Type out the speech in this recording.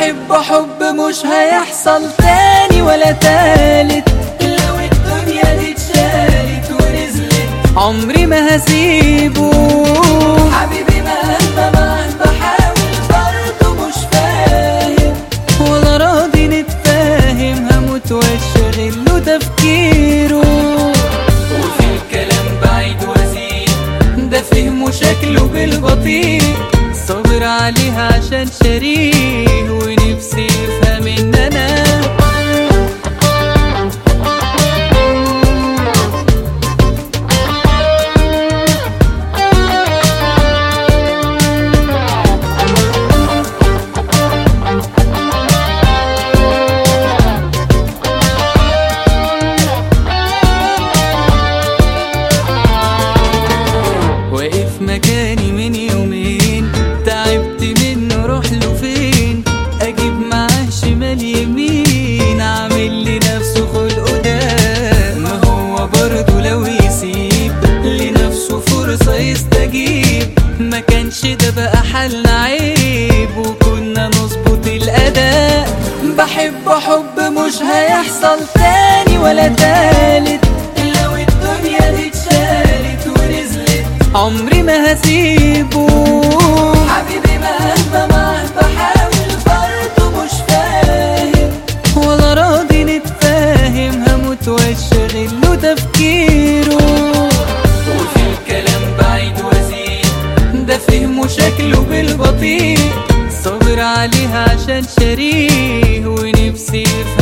بحب حب مش هيحصل تاني ولا تالت لو الدنيا دي اتشالت ونزلت عمري ما هسيبه حبيبي مهما معاك بحاول برضه مش فاهم ولا راضي نتفاهم هموت واشغل له تفكيره وفي الكلام بعيد وزيد ده فهمه شكله بالبطيء صابر عليها عشان شريه ونفسي يفهم ان انا واقف مكاني من يومين تعبت منه روح له فين اجيب معاه شمال يمين عامل لي نفسه خلقه ده ما هو برضه لو يسيب لنفسه فرصة يستجيب ما كانش ده بقى حالنا عيب وكنا نظبط الأداء بحب حب مش هيحصل تاني ولا تالت لو الدنيا دي اتشالت ونزلت عمري ما هسيبه حبيبي مهما معاك بحاول برضه مش فاهم ولا راضي نتفاهم هموت واشغل له تفكيره وفي الكلام بعيد وزيد ده فهمه شكله بالبطيء صابر عليها عشان شريه ونفسي يفهم